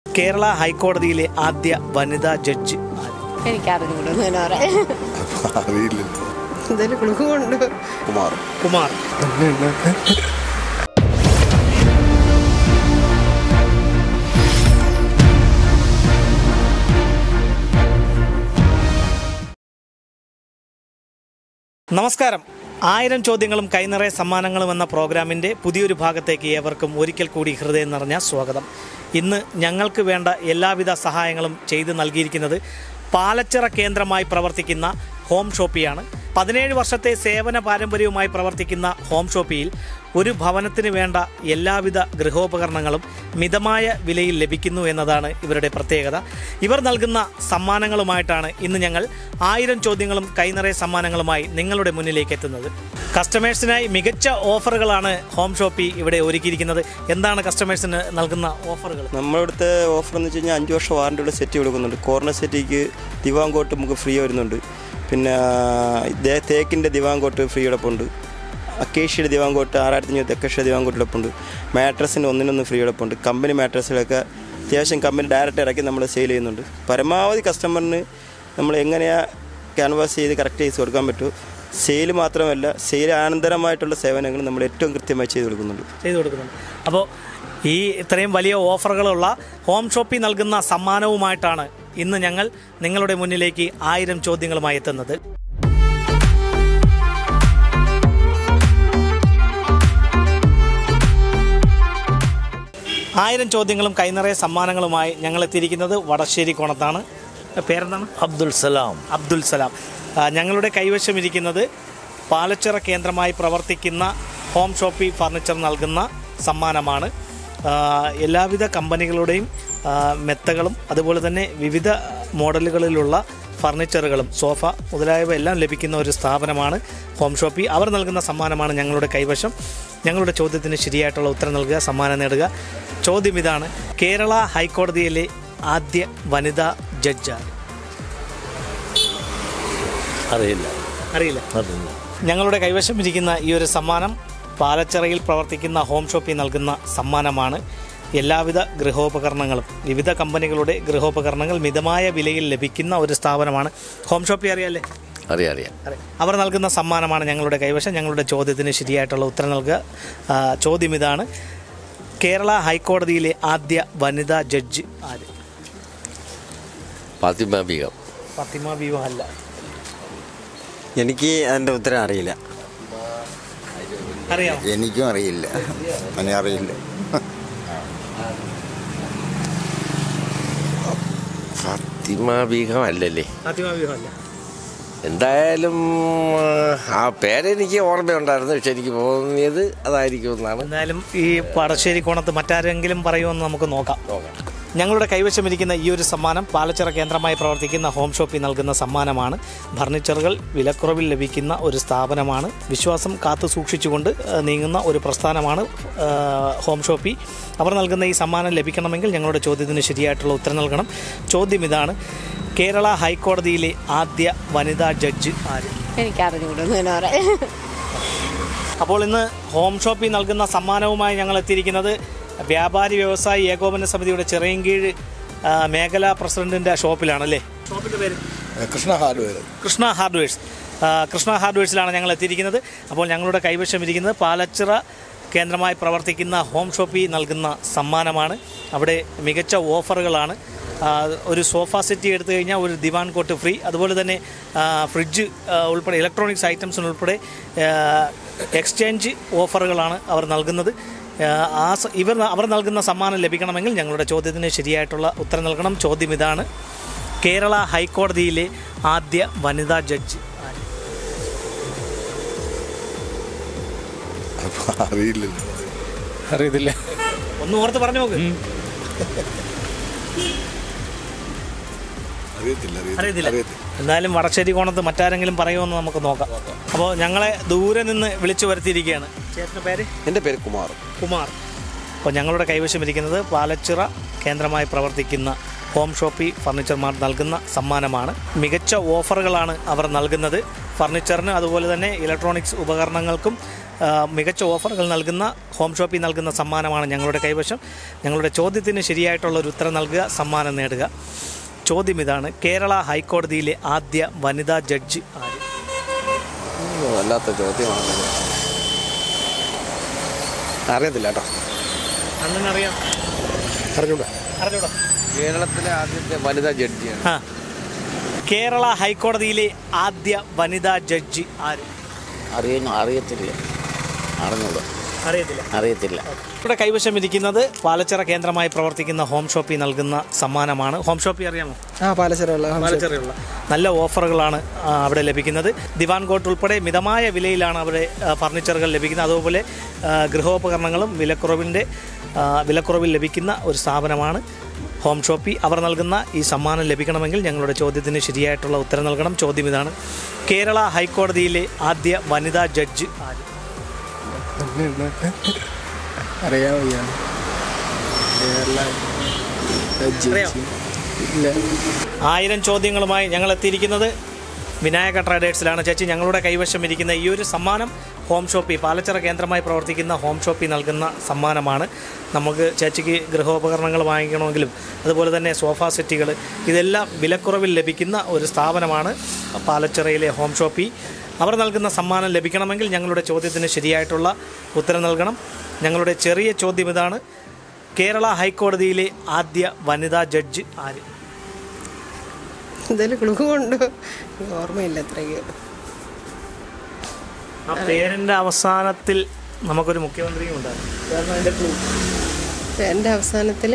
കേരള ഹൈക്കോടതിയിലെ ആദ്യ വനിതാ ജഡ്ജ് ആര്? എനിക്കറിഞ്ഞൂടുന്നു എന്ന് പറയാം അറിയില്ലല്ലോ എന്തെങ്കിലും കുളുക്കുമുണ്ട് കുമാർ കുമാർ നമസ്കാരം ആയിരം ചോദ്യങ്ങളും കൈനിറയ സമ്മാനങ്ങളും എന്ന പ്രോഗ്രാമിൻ്റെ പുതിയൊരു ഭാഗത്തേക്ക് ഏവർക്കും ഒരിക്കൽ കൂടി ഹൃദയം നിറഞ്ഞ സ്വാഗതം ഇന്ന് ഞങ്ങൾക്ക് വേണ്ട എല്ലാവിധ സഹായങ്ങളും ചെയ്തു നൽകിയിരിക്കുന്നത് പാലച്ചിറ കേന്ദ്രമായി പ്രവർത്തിക്കുന്ന ഹോം ഷോപ്പിയാണ് പതിനേഴ് വർഷത്തെ സേവന പാരമ്പര്യവുമായി പ്രവർത്തിക്കുന്ന ഹോം ഷോപ്പിയിൽ ഒരു ഭവനത്തിന് വേണ്ട എല്ലാവിധ ഗൃഹോപകരണങ്ങളും മിതമായ വിലയിൽ ലഭിക്കുന്നു എന്നതാണ് ഇവരുടെ പ്രത്യേകത ഇവർ നൽകുന്ന സമ്മാനങ്ങളുമായിട്ടാണ് ഇന്ന് ഞങ്ങൾ ആയിരം ചോദ്യങ്ങളും കൈനിറയ സമ്മാനങ്ങളുമായി നിങ്ങളുടെ മുന്നിലേക്ക് എത്തുന്നത് കസ്റ്റമേഴ്സിനായി മികച്ച ഓഫറുകളാണ് ഹോം ഷോപ്പി ഇവിടെ ഒരുക്കിയിരിക്കുന്നത് എന്താണ് കസ്റ്റമേഴ്സിന് നൽകുന്ന ഓഫറുകൾ നമ്മളിവിടുത്തെ ഓഫർ എന്ന് വെച്ച് കഴിഞ്ഞാൽ അഞ്ച് വർഷം വാറണ്ടിയുള്ള സെറ്റ് കൊടുക്കുന്നുണ്ട് കോർണർ സെറ്റിക്ക് ദിവാങ്കോട്ട് നമുക്ക് ഫ്രീ വരുന്നുണ്ട് പിന്നെ ദേ- തേക്കിൻ്റെ ദിവാങ്കോട്ട് ഫ്രീ കിടപ്പുണ്ട് അക്കേഷ്യയുടെ ദിവാങ്കോട്ട് ആറായിരത്തി അഞ്ഞൂറ്റി അക്കേഷ്യ ദിവാങ്കോട്ട് കിടപ്പുണ്ട് മാട്രസിന് ഒന്നിനൊന്ന് ഫ്രീ കിടപ്പുണ്ട് കമ്പനി മാട്രസിലൊക്കെ അത്യാവശ്യം കമ്പനി ഡയറക്റ്റ് ഇറക്കി നമ്മൾ സെയിൽ ചെയ്യുന്നുണ്ട് പരമാവധി കസ്റ്റമറിന് നമ്മൾ എങ്ങനെയാണ് ക്യാൻവാസ് ചെയ്ത് കറക്റ്റ് ചെയ്ത് കൊടുക്കാൻ പറ്റുമോ സെയിൽ മാത്രമല്ല സെയിൽ അനന്തരമായിട്ടുള്ള സേവനങ്ങൾ നമ്മൾ ഏറ്റവും കൃത്യമായി ചെയ്ത് കൊടുക്കുന്നുണ്ട് ചെയ്തു കൊടുക്കുന്നുണ്ട് അപ്പോൾ ഈ ഇത്രയും വലിയ ഓഫറുകളുള്ള ഹോം ഷോപ്പി നൽകുന്ന സമ്മാനവുമായിട്ടാണ് ഇന്ന് ഞങ്ങൾ നിങ്ങളുടെ മുന്നിലേക്ക് ആയിരം ചോദ്യങ്ങളുമായി എത്തുന്നത് ആയിരം ചോദ്യങ്ങളും കൈനിറയ സമ്മാനങ്ങളുമായി ഞങ്ങൾ എത്തിയിരിക്കുന്നത് വടശ്ശേരി കോണത്താണ് പേരെന്താണ് അബ്ദുൽ സലാം അബ്ദുൽ സലാം ആ, ഞങ്ങളുടെ കൈവശം ഇരിക്കുന്നത് പാലച്ചിറ കേന്ദ്രമായി പ്രവർത്തിക്കുന്ന ഹോം ഷോപ്പി ഫർണിച്ചർ നൽകുന്ന സമ്മാനമാണ് ആ, എല്ലാവിധ കമ്പനികളുടെയും ആ, മെത്തകളും അതുപോലെ തന്നെ വിവിധ മോഡലുകളിലുള്ള ഫർണിച്ചറുകളും സോഫ മുതലായവ എല്ലാം ലഭിക്കുന്ന ഒരു സ്ഥാപനമാണ് ഹോം ഷോപ്പി അവർ നൽകുന്ന സമ്മാനമാണ് ഞങ്ങളുടെ കൈവശം ഞങ്ങളുടെ ചോദ്യത്തിന് ശരിയായിട്ടുള്ള ഉത്തരം നൽകുക സമ്മാനം നേടുക ചോദ്യം ഇതാണ് കേരള ഹൈക്കോടതിയിലെ ആദ്യ വനിതാ ജഡ്ജാണ് അറിയില്ല അറിയില്ല അറിയില്ല ഞങ്ങളുടെ കൈവശം ഇരിക്കുന്ന ഈ ഒരു സമ്മാനം പാലച്ചിറയിൽ പ്രവർത്തിക്കുന്ന ഹോം ഷോപ്പിൽ നൽകുന്ന സമ്മാനമാണ് എല്ലാവിധ ഗൃഹോപകരണങ്ങളും വിവിധ കമ്പനികളുടെ ഗൃഹോപകരണങ്ങൾ മിതമായ വിലയിൽ ലഭിക്കുന്ന ഒരു സ്ഥാപനമാണ് ഹോം ഷോപ്പി അറിയാലേ അറിയാം അറിയാം അറിയാം. അവർ നൽകുന്ന സമ്മാനമാണ് ഞങ്ങളുടെ കൈവശം ഞങ്ങളുടെ ചോദ്യത്തിന് ശരിയായിട്ടുള്ള ഉത്തരം നൽകുക ആ, ചോദ്യം ഇതാണ് കേരള ഹൈക്കോടതിയിലെ ആദ്യ വനിതാ ജഡ്ജ് ആര് ഫാത്തിമ ബീഗം ഫാത്തിമ ബീവ അല്ല എനിക്ക് അതിൻ്റെ ഉത്തരം അറിയില്ല അറിയാമോ എനിക്കും അറിയില്ല അവനെ അറിയില്ല ഫാത്തിമ ബീഗം അല്ലല്ലേ ഫാത്തിമ ബീവ അല്ല എന്തായാലും ആ പേരെനിക്ക് ഓർമ്മയുണ്ടായിരുന്നു പക്ഷെ എനിക്ക് തോന്നിയത് അതായിരിക്കും എന്നാണ് എന്തായാലും ഈ പടശ്ശേരി കോണത്ത് മറ്റാരെങ്കിലും പറയുമെന്ന് നമുക്ക് നോക്കാം ഞങ്ങളുടെ കൈവശം ഇരിക്കുന്ന ഈ ഒരു സമ്മാനം പാലച്ചിറ കേന്ദ്രമായി പ്രവർത്തിക്കുന്ന ഹോം ഷോപ്പിൽ നൽകുന്ന സമ്മാനമാണ് ഫർണിച്ചറുകൾ വിലക്കുറവിൽ ലഭിക്കുന്ന ഒരു സ്ഥാപനമാണ് വിശ്വാസം കാത്തു സൂക്ഷിച്ചുകൊണ്ട് ആ, നീങ്ങുന്ന ഒരു പ്രസ്ഥാനമാണ് ആ, ഹോം ഷോപ്പി അവർ നൽകുന്ന ഈ സമ്മാനം ലഭിക്കണമെങ്കിൽ ഞങ്ങളുടെ ചോദ്യത്തിന് ശരിയായിട്ടുള്ള ഉത്തരം നൽകണം ചോദ്യം ഇതാണ് കേരള ഹൈക്കോടതിയിലെ ആദ്യ വനിതാ ജഡ്ജ് ആര് എനിക്കറിഞ്ഞൂടുന്നു എന്ന് പറയാം അപ്പോൾ ഇന്ന് ഹോം ഷോപ്പിൽ നൽകുന്ന സമ്മാനവുമായി ഞങ്ങൾ എത്തിയിരിക്കുന്നത് വ്യാപാരി വ്യവസായി ഏകോപന സമിതിയുടെ ചിറയൻകീഴ് ആ, മേഖലാ പ്രസിഡന്റിന്റെ ഷോപ്പിലാണല്ലേ ഷോപ്പിന്റെ പേര് കൃഷ്ണ ഹാർഡ്വെയർ കൃഷ്ണ ഹാർഡ്വേഴ്സ് ആ, കൃഷ്ണ ഹാർഡ്വേഴ്സിലാണ് ഞങ്ങൾ എത്തിയിരിക്കുന്നത് അപ്പോൾ ഞങ്ങളുടെ കൈവശം ഇരിക്കുന്നത് പാലച്ചിറ കേന്ദ്രമായി പ്രവർത്തിക്കുന്ന ഹോം ഷോപ്പി നൽകുന്ന സമ്മാനമാണ് അവിടെ മികച്ച ഓഫറുകളാണ് ആ, ഒരു സോഫ സെറ്റ് എടുത്തു കഴിഞ്ഞാൽ ഒരു ദിവാൻ കോട്ട് ഫ്രീ അതുപോലെ തന്നെ ആ, ഫ്രിഡ്ജ് ആ, ഉൾപ്പെടെ ഇലക്ട്രോണിക്സ് ഐറ്റംസിന് ഉൾപ്പെടെ ആ, എക്സ്ചേഞ്ച് ഓഫറുകളാണ് അവർ നൽകുന്നത് ആ, ആ സ- ഇവർ അവർ നൽകുന്ന സമ്മാനം ലഭിക്കണമെങ്കിൽ ഞങ്ങളുടെ ചോദ്യത്തിന് ശരിയായിട്ടുള്ള ഉത്തരം നൽകണം ചോദ്യം ഇതാണ് കേരള ഹൈക്കോടതിയിലെ ആദ്യ വനിതാ ജഡ്ജ് ആര്? അറിയില്ലല്ലോ അറിയത്തില്ല ഒന്ന് ഓർത്ത് പറഞ്ഞു നോക്ക് അറിയത്തില്ല അറിയത്തില്ല അറിയത്തില്ല എന്നാലും വടശ്ശേരി കോണത്ത് മറ്റാരെങ്കിലും പറയുമെന്ന് നമുക്ക് നോക്കാം അപ്പോൾ ഞങ്ങളെ ദൂരെ നിന്ന് വിളിച്ചു വരുത്തിയിരിക്കുകയാണ് ചേട്ടൻ്റെ പേര് എൻ്റെ പേര് കുമാർ കുമാർ അപ്പോൾ ഞങ്ങളുടെ കൈവശം ഇരിക്കുന്നത് പാലച്ചിറ കേന്ദ്രമായി പ്രവർത്തിക്കുന്ന ഹോം ഷോപ്പി ഫർണിച്ചർ മാർട്ട് നൽകുന്ന സമ്മാനമാണ് മികച്ച ഓഫറുകളാണ് അവർ നൽകുന്നത് ഫർണിച്ചറിന് അതുപോലെ തന്നെ ഇലക്ട്രോണിക്സ് ഉപകരണങ്ങൾക്കും ആ, മികച്ച ഓഫറുകൾ നൽകുന്ന ഹോം ഷോപ്പിൽ നൽകുന്ന സമ്മാനമാണ് ഞങ്ങളുടെ കൈവശം ഞങ്ങളുടെ ചോദ്യത്തിന് ശരിയായിട്ടുള്ള ഒരു ഉത്തരം നൽകുക സമ്മാനം നേടുക ചോദ്യം ഇതാണ് കേരള ഹൈക്കോടതിയിലെ ആദ്യ വനിതാ ജഡ്ജി ആര് വല്ലാത്ത ചോദ്യമാണ് അറിയത്തില്ല കേട്ടോ അണ്ണനറിയാം അറിഞ്ഞൂടാ അറിഞ്ഞൂടാ കേരളത്തിലെ ആദ്യത്തെ വനിതാ ജഡ്ജിയാണ് ആ കേരള ഹൈക്കോടതിയിലെ ആദ്യ വനിതാ ജഡ്ജി ആര് അറിയുന്നു അറിയത്തില്ല അറിഞ്ഞൂടാ അറിയത്തില്ല അറിയത്തില്ല ഇവിടെ കൈവശം ഇരിക്കുന്നത് പാലച്ചിറ കേന്ദ്രമായി പ്രവർത്തിക്കുന്ന ഹോം ഷോപ്പിൽ നൽകുന്ന സമ്മാനമാണ് ഹോം ഷോപ്പിൽ അറിയാമോ ആ പാലച്ചിറയുള്ള പാലച്ചിറയുള്ള നല്ല ഓഫറുകളാണ് ആ, അവിടെ ലഭിക്കുന്നത് ദിവാൻ കോട്ട് ഉൾപ്പെടെ മിതമായ വിലയിലാണ് അവിടെ ആ, ഫർണിച്ചറുകൾ ലഭിക്കുന്നത് അതുപോലെ ആ, ഗൃഹോപകരണങ്ങളും വിലക്കുറവിൻ്റെ ആ, വിലക്കുറവിൽ ലഭിക്കുന്ന ഒരു സ്ഥാപനമാണ് ഹോം ഷോപ്പി അവർ നൽകുന്ന ഈ സമ്മാനം ലഭിക്കണമെങ്കിൽ ഞങ്ങളുടെ ചോദ്യത്തിന് ശരിയായിട്ടുള്ള ഉത്തരം നൽകണം ചോദ്യം ഇതാണ് കേരള ഹൈക്കോടതിയിലെ ആദ്യ വനിതാ ജഡ്ജ് ആര് അറിയാൻ വയ്യ കേരള ജഡ്ജി. അറിയാം. ഇല്ല ആയിരം ചോദ്യങ്ങളുമായി ഞങ്ങൾ എത്തിയിരിക്കുന്നത് വിനായക ട്രേഡേഴ്സിലാണ് ചേച്ചി ഞങ്ങളുടെ കൈവശം ഇരിക്കുന്ന ഈ ഒരു സമ്മാനം ഹോം ഷോപ്പി പാലച്ചിറ കേന്ദ്രമായി പ്രവർത്തിക്കുന്ന ഹോം ഷോപ്പി നൽകുന്ന സമ്മാനമാണ് നമുക്ക് ചേച്ചിക്ക് ഗൃഹോപകരണങ്ങൾ വാങ്ങിക്കണമെങ്കിലും അതുപോലെ തന്നെ സോഫ സെറ്റുകൾ ഇതെല്ലാം വിലക്കുറവിൽ ലഭിക്കുന്ന ഒരു സ്ഥാപനമാണ് പാലച്ചിറയിലെ ഹോം ഷോപ്പി അവർ നൽകുന്ന സമ്മാനം ലഭിക്കണമെങ്കിൽ ഞങ്ങളുടെ ചോദ്യത്തിന് ശരിയായിട്ടുള്ള ഉത്തരം നൽകണം ഞങ്ങളുടെ ചെറിയ ചോദ്യം ഇതാണ് കേരള ഹൈക്കോടതിയിലെ ആദ്യ വനിതാ ജഡ്ജ് ആര് എന്തെങ്കിലും ക്ലൂ ഉണ്ടോ ഓർമ്മയില്ല അത്രയ്ക്ക് ആ പേരിന്റെ അവസാനത്തിൽ നമുക്കൊരു മുഖ്യമന്ത്രിയും ഉണ്ടാകും കാരണം അതിന്റെ ക്ലൂ എൻ്റെ അവസാനത്തിൽ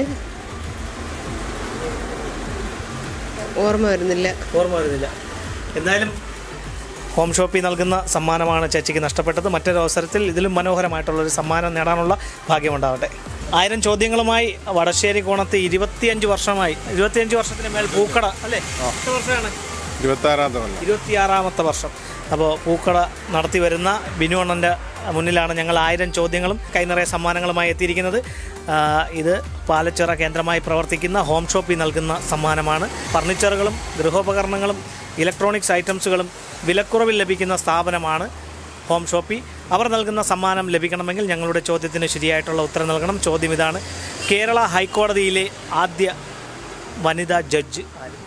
ഓർമ്മ വരുന്നില്ല ഓർമ്മ വരുന്നില്ല എന്തായാലും ഹോം ഷോപ്പിൽ നൽകുന്ന സമ്മാനമാണ് ചേച്ചിക്ക് നഷ്ടപ്പെട്ടത് മറ്റൊരു അവസരത്തിൽ ഇതിലും മനോഹരമായിട്ടുള്ളൊരു സമ്മാനം നേടാനുള്ള ഭാഗ്യമുണ്ടാവട്ടെ ആയിരം ചോദ്യങ്ങളുമായി വടശ്ശേരി കോണത്ത് ഇരുപത്തിയഞ്ച് വർഷമായി ഇരുപത്തിയഞ്ച് വർഷത്തിന് മേൽ പൂക്കട അല്ലേ എത്ര വർഷമാണ് ഇരുപത്താറാമത്തെ കൊല്ലം ഇരുപത്തിയാറാമത്തെ വർഷം അപ്പോൾ പൂക്കട നടത്തി വരുന്ന ബിനു അണ്ണൻ്റെ മുന്നിലാണ് ഞങ്ങൾ ആയിരം ചോദ്യങ്ങളും കൈനിറയ സമ്മാനങ്ങളുമായി എത്തിയിരിക്കുന്നത് ആ, ഇത് പാലച്ചിറ കേന്ദ്രമായി പ്രവർത്തിക്കുന്ന ഹോം ഷോപ്പിൽ നൽകുന്ന സമ്മാനമാണ് ഫർണിച്ചറുകളും ഗൃഹോപകരണങ്ങളും ഇലക്ട്രോണിക്സ് ഐറ്റംസുകളും വിലക്കുറവിൽ ലഭിക്കുന്ന സ്ഥാപനമാണ് ഹോം ഷോപ്പി അവർ നൽകുന്ന സമ്മാനം ലഭിക്കണമെങ്കിൽ ഞങ്ങളുടെ ചോദ്യത്തിന് ശരിയായിട്ടുള്ള ഉത്തരം നൽകണം ചോദ്യം ഇതാണ് കേരള ഹൈക്കോടതിയിലെ ആദ്യ വനിതാ ജഡ്ജ് ആര്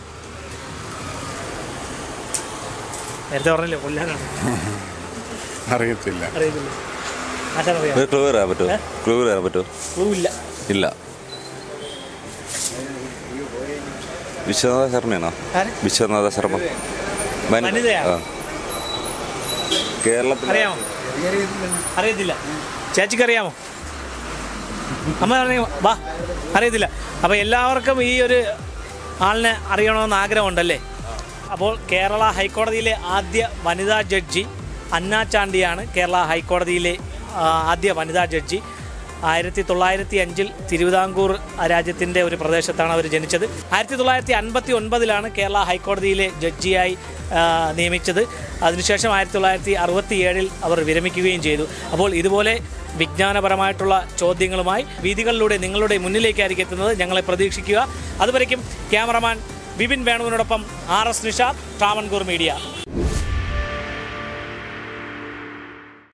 നേരത്തെ പറഞ്ഞില്ലേ കൊല്ലാനാണ് അറിയത്തില്ല അറിയത്തില്ല ആശാനറിയാം ഒരു ക്ലൂ തരാൻ പറ്റുമോ ക്ലൂ തരാൻ പറ്റുമോ ക്ലൂ ഇല്ല ഇല്ല വിശ്വനാഥ ശർമ്മയാണോ ആര്? വിശ്വനാഥ ശർമ്മ വനിത. വനിതയാ? ആ. കേരളത്തിൽ അറിയാമോ അറിയത്തില്ല ചേച്ചിക്ക് അറിയാമോ അമ്മ പറഞ്ഞ വാ അറിയത്തില്ല അപ്പോൾ എല്ലാവർക്കും ഈ ഒരു ആളിനെ അറിയണമെന്ന് ആഗ്രഹമുണ്ടല്ലേ അപ്പോൾ കേരള ഹൈക്കോടതിയിലെ ആദ്യ വനിതാ ജഡ്ജി അന്ന ചാണ്ടിയാണ് കേരള ഹൈക്കോടതിയിലെ ആ, ആദ്യ വനിതാ ജഡ്ജി ആയിരത്തി തൊള്ളായിരത്തി അഞ്ചിൽ തിരുവിതാംകൂർ രാജ്യത്തിൻ്റെ ഒരു പ്രദേശത്താണ് അവർ ജനിച്ചത് ആയിരത്തി തൊള്ളായിരത്തി അൻപത്തി ഒൻപതിലാണ് കേരള ഹൈക്കോടതിയിലെ ജഡ്ജിയായി ആ, നിയമിച്ചത് അതിനുശേഷം ആയിരത്തി തൊള്ളായിരത്തി അറുപത്തി ഏഴിൽ അവർ വിരമിക്കുകയും ചെയ്തു അപ്പോൾ ഇതുപോലെ വിജ്ഞാനപരമായിട്ടുള്ള ചോദ്യങ്ങളുമായി വീതികളിലൂടെ നിങ്ങളുടെ മുന്നിലേക്കായിരിക്കും എത്തുന്നത് ഞങ്ങളെ പ്രതീക്ഷിക്കുക അതുവരയ്ക്കും ക്യാമറമാൻ വിപിൻ വേണുവിനോടൊപ്പം R S Nishad Travancore media